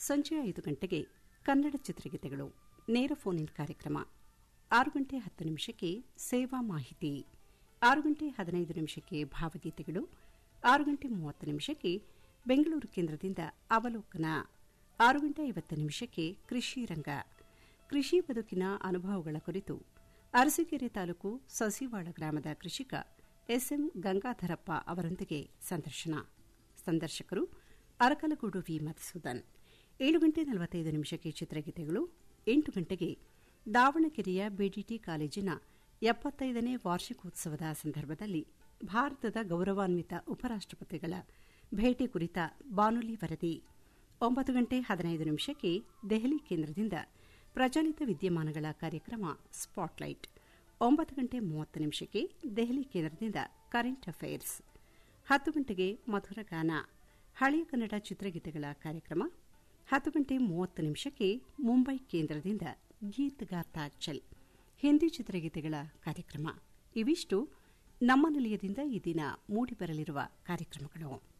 ಸಂಜೆ ಐದು ಗಂಟೆಗೆ ಕನ್ನಡ ಚಿತ್ರಗೀತೆಗಳು ನೇರ ಫೋನ್ ಇನ್ ಕಾರ್ಯಕ್ರಮ ಆರು ಗಂಟೆ ಹತ್ತು ನಿಮಿಷಕ್ಕೆ ಸೇವಾ ಮಾಹಿತಿ ಆರು ಗಂಟೆ ಹದಿನೈದು ನಿಮಿಷಕ್ಕೆ ಭಾವಗೀತೆಗಳು ಆರು ಗಂಟೆ ಮೂವತ್ತು ನಿಮಿಷಕ್ಕೆ ಬೆಂಗಳೂರು ಕೇಂದ್ರದಿಂದ ಅವಲೋಕನ ಆರು ಗಂಟೆ ಐವತ್ತು ನಿಮಿಷಕ್ಕೆ ಕೃಷಿ ರಂಗ ಕೃಷಿ ಬದುಕಿನ ಅನುಭವಗಳ ಕುರಿತು ಅರಸೀಕೆರೆ ತಾಲೂಕು ಸಸಿವಾಳ ಗ್ರಾಮದ ಕೃಷಿಕ ಎಸ್ಎಂ ಗಂಗಾಧರಪ್ಪ ಅವರೊಂದಿಗೆ ಸಂದರ್ಶನ ಸಂದರ್ಶಕರು ಅರಕಲಗೂಡು ವಿ ಮಧುಸೂದನ್ ಏಳು ಗಂಟೆ ನಲವತ್ತೈದು ನಿಮಿಷಕ್ಕೆ ಚಿತ್ರಗೀತೆಗಳು ಎಂಟು ಗಂಟೆಗೆ ದಾವಣಗೆರೆಯ ಬಿಡಿಟಿ ಕಾಲೇಜಿನ ಎಪ್ಪತ್ತೈದನೇ ವಾರ್ಷಿಕೋತ್ಸವದ ಸಂದರ್ಭದಲ್ಲಿ ಭಾರತದ ಗೌರವಾನ್ವಿತ ಉಪರಾಷ್ಟಪತಿಗಳ ಭೇಟಿ ಕುರಿತ ಬಾನುಲಿ ವರದಿ ಒಂಬತ್ತು ಗಂಟೆ ಹದಿನೈದು ನಿಮಿಷಕ್ಕೆ ದೆಹಲಿ ಕೇಂದ್ರದಿಂದ ಪ್ರಚಲಿತ ವಿದ್ಯಮಾನಗಳ ಕಾರ್ಯಕ್ರಮ ಸ್ಪಾಟ್ಲೈಟ್ ಒಂಬತ್ತು ಗಂಟೆ ಮೂವತ್ತು ನಿಮಿಷಕ್ಕೆ ದೆಹಲಿ ಕೇಂದ್ರದಿಂದ ಕರೆಂಟ್ ಅಫೇರ್ಸ್ ಹತ್ತು ಗಂಟೆಗೆ ಮಧುರಗಾನ ಹಳೆಯ ಕನ್ನಡ ಚಿತ್ರಗೀತೆಗಳ ಕಾರ್ಯಕ್ರಮ ಹತ್ತು ಗಂಟೆ ಮೂವತ್ತು ನಿಮಿಷಕ್ಕೆ ಮುಂಬೈ ಕೇಂದ್ರದಿಂದ ಗೀತ್ ಗಾತಾ ಚಲ್ ಹಿಂದಿ ಚಿತ್ರಗೀತೆಗಳ ಕಾರ್ಯಕ್ರಮ ಇವಿಷ್ಟು ನಮ್ಮ ನಿಲಯದಿಂದ ಈ ದಿನ ಮೂಡಿಬರಲಿರುವ ಕಾರ್ಯಕ್ರಮಗಳು